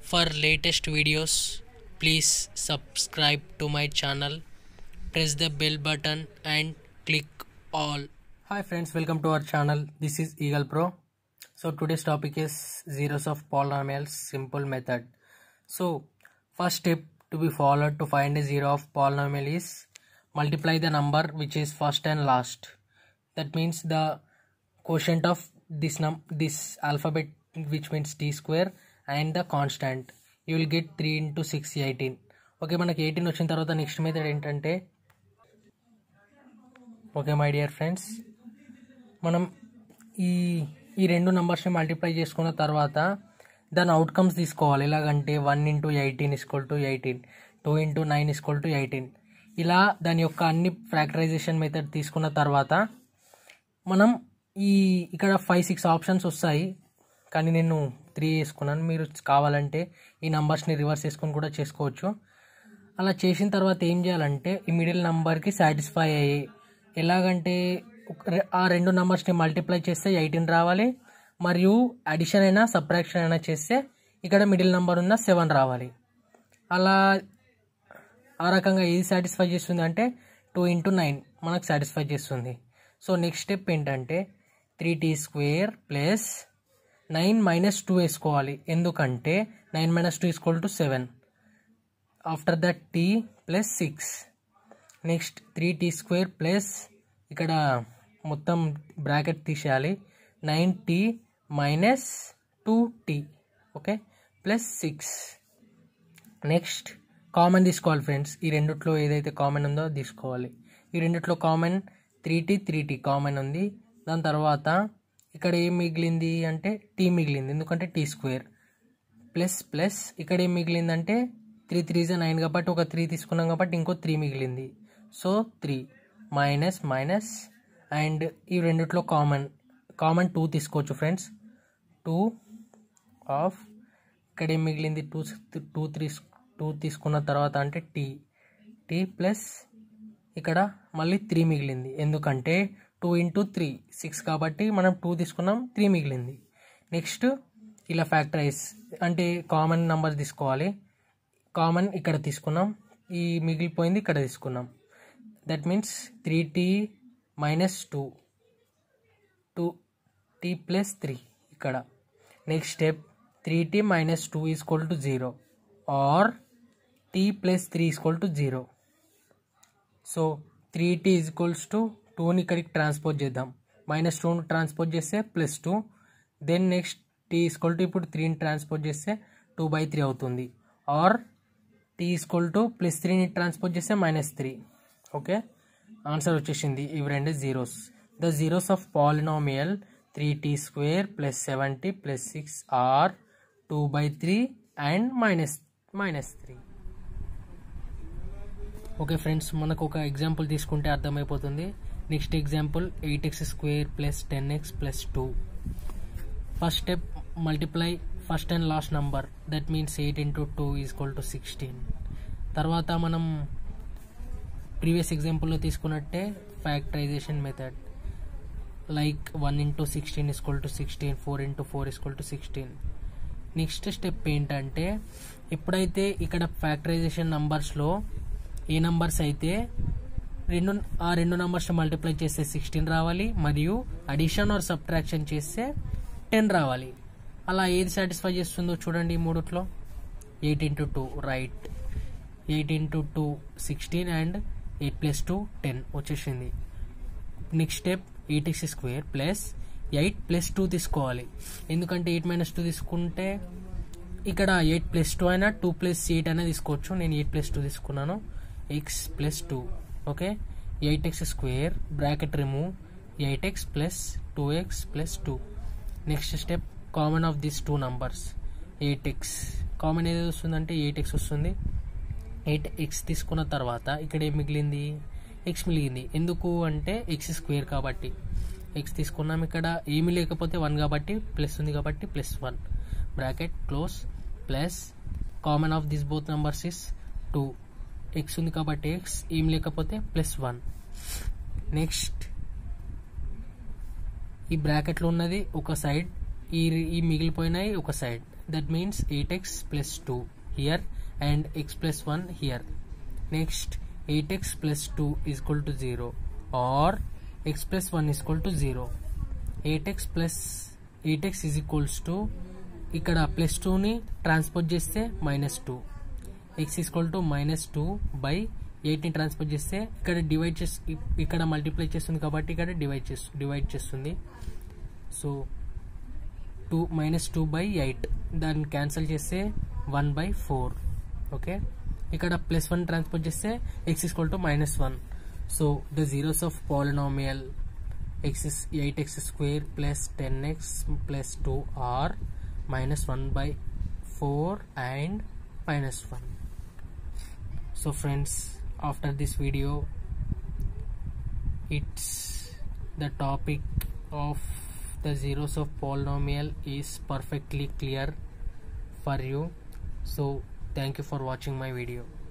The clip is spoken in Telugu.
For latest videos, please subscribe to my channel, press the bell button and click all. Hi friends, welcome to our channel. This is Eagle Pro. So today's topic is zeros of polynomials simple method. So first step to be followed to find a zero of polynomial is multiply the number which is first and last. That means the quotient of this num this alphabet which means t square and the constant you will get 3 into 6 18 okay మనకి ఎయిటీన్ వచ్చిన తర్వాత నెక్స్ట్ మెథడ్ ఏంటంటే ఓకే మై డియర్ ఫ్రెండ్స్ మనం ఈ ఈ రెండు నెంబర్స్ని మల్టిప్లై చేసుకున్న తర్వాత దాని అవుట్కమ్స్ తీసుకోవాలి ఎలాగంటే one into eighteen is equal to eighteen two into nine is equal to eighteen ఇలా దాని యొక్క అన్ని ఫ్యాక్టరైజేషన్ మెథడ్ తీసుకున్న తర్వాత మనం ఈ ఇక్కడ ఫైవ్ సిక్స్ ఆప్షన్స్ వస్తాయి కానీ నేను త్రీ వేసుకున్నాను మీరు కావాలంటే ఈ నంబర్స్ని రివర్స్ చేసుకొని కూడా చేసుకోవచ్చు అలా చేసిన తర్వాత ఏం చేయాలంటే ఈ మిడిల్ నెంబర్కి సాటిస్ఫై అయ్యి ఎలాగంటే ఒక- రె- ఆ రెండు నెంబర్స్ని మల్టిప్లై చేస్తే ఎయిటీన్ రావాలి మరియు అడిషన్ అయినా సబ్ట్రాక్షన్ అయినా చేస్తే ఇక్కడ మిడిల్ నెంబర్ ఉన్న సెవెన్ రావాలి అలా ఆ రకంగా ఏది సాటిస్ఫై చేస్తుంది అంటే టూ ఇంటూ నైన్ మనకు సాటిస్ఫై చేస్తుంది సో నెక్స్ట్ స్టెప్ ఏంటంటే three T square plus nine minus two వేసుకోవాలి ఎందుకంటే nine minus two equal to seven after that T plus six next three T square plus ఇక్కడ మొత్తం బ్రాకెట్ తీసేయాలి nine T minus two T okay plus six next common తీసుకోవాలి ఫ్రెండ్స్ ఈ రెండిట్లో ఏదైతే కామన్ ఉందో అది తీసుకోవాలి ఈ రెండిట్లో common three T three T common ఉంది దాని తర్వాత ఇక్కడ ఏం మిగిలింది అంటే టీ మిగిలింది ఎందుకంటే టీ స్క్వేర్ ప్లస్ ప్లస్ ఇక్కడ ఏం మిగిలిందంటే త్రీ త్రీ జా నైన్ కాబట్టి ఒక త్రీ తీసుకున్నాం కాబట్టి ఇంకో త్రీ మిగిలింది so three minus minus and ఈ రెండిట్లో కామన్ కామన్ టూ తీసుకోవచ్చు ఫ్రెండ్స్ టూ ఆఫ్ ఇక్కడ ఏం మిగిలింది టూ టూ త్రీ టూ తీసుకున్న తర్వాత అంటే టీ టీ ప్లస్ ఇక్కడ మళ్ళీ త్రీ మిగిలింది ఎందుకంటే టూ ఇంటూ త్రీ సిక్స్ కాబట్టి మనం టూ తీసుకున్నాం త్రీ మిగిలింది నెక్స్ట్ ఇలా ఫ్యాక్టరైజ్ అంటే కామన్ నెంబర్ తీసుకోవాలి కామన్ ఇక్కడ తీసుకున్నాం ఈ మిగిలిపోయింది ఇక్కడ తీసుకున్నాం that means three T minus two two T plus three ఇక్కడ next step three T minus two equal to zero or T plus three equal to zero so three T equals to టూని ఇక్కడికి ట్రాన్స్పోజ్ చేద్దాం మైనస్ టూని ట్రాన్స్పోజ్ చేస్తే plus two then next T equal to ఇప్పుడు త్రీని ట్రాన్స్పోజ్ చేస్తే టూ బై త్రీ అవుతుంది or T equal to plus త్రీని ట్రాన్స్పోజ్ చేస్తే మైనస్ త్రీ ఓకే ఆన్సర్ వచ్చేసింది ఇవి రెండు zeros the zeros of polynomial three T square plus seventy plus six or two by three and minus minus three okay friends మనకు ఒక ఎగ్జాంపుల్ తీసుకుంటే అర్థమైపోతుంది next example eight X square plus ten X plus two first step multiply first and last number that means eight into two equal to sixteen తర్వాత మనం ప్రీవియస్ ఎగ్జాంపుల్లో తీసుకున్నట్టే factorization method like one into sixteen equal to sixteen four into four equal to sixteen next step ఏంటంటే ఎప్పుడైతే ఇక్కడ ఫ్యాక్టరైజేషన్ నంబర్స్లో ఏ నంబర్స్ అయితే రెండు ఆ రెండు నంబర్స్ మల్టిప్లై చేస్తే సిక్స్టీన్ రావాలి మరియు అడిషన్ ఆర్ సబ్ట్రాక్షన్ చేస్తే టెన్ రావాలి అలా ఏది సాటిస్ఫై చేస్తుందో చూడండి ఈ మూడిట్లో eight into two right eight into two sixteen and eight plus two ten వచ్చేసింది next step eight X square plus eight plus two తీసుకోవాలి ఎందుకంటే ఎయిట్ మైనస్ టూ తీసుకుంటే ఇక్కడ ఎయిట్ ప్లస్ టూ అయినా టూ ప్లస్ ఎయిట్ అయినా తీసుకోవచ్చు నేను ఎయిట్ ప్లస్ టూ తీసుకున్నాను X plus two okay eight X square bracket remove eight X plus two X plus two next step common of this two numbers eight X common ఏది వస్తుందంటే ఎయిట్ ఎక్స్ వస్తుంది ఎయిట్ ఎక్స్ తీసుకున్న తర్వాత ఇక్కడ ఏం మిగిలింది ఎక్స్ మిగిలింది ఎందుకు అంటే ఎక్స్ స్క్వేర్ కాబట్టి ఎక్స్ తీసుకున్నాం ఇక్కడ ఏమీ లేకపోతే వన్ కాబట్టి ప్లస్ ఉంది కాబట్టి plus one bracket close plus common of this both numbers is two X ఉంది కాబట్టి ఎక్స్ ఏం లేకపోతే ప్లస్ వన్ నెక్స్ట్ ఈ బ్రాకెట్లో ఉన్నది ఒక సైడ్ ఈ ఈ మిగిలిపోయినాయి ఒక side that means 8x plus 2 here and x plus 1 here next 8x plus 2 is equal to 0 or x plus 1 is equal to 0 8x plus 8x is equals to ఇక్కడ ప్లస్ టూని ట్రాన్స్పోజ్ చేస్తే minus two X equal to minus two by ఎయిట్ని ట్రాన్స్పోజ్ చేస్తే ఇక్కడ డివైడ్ చేసి ఇక్కడ మల్టిప్లై చేస్తుంది కాబట్టి ఇక్కడ డివైడ్ చేస్తు డివైడ్ చేస్తుంది so two minus two by eight దాన్ని క్యాన్సిల్ చేస్తే వన్ బై ఫోర్ ఓకే ఇక్కడ ప్లస్ వన్ ట్రాన్స్పోజ్ చేస్తే X equal to minus one so the zeros of polynomial X is eight X square plus ten X plus two or minus 1 by 4 and minus 1 so friends after this video it's the topic of the zeros of polynomial is perfectly clear for you so thank you for watching my video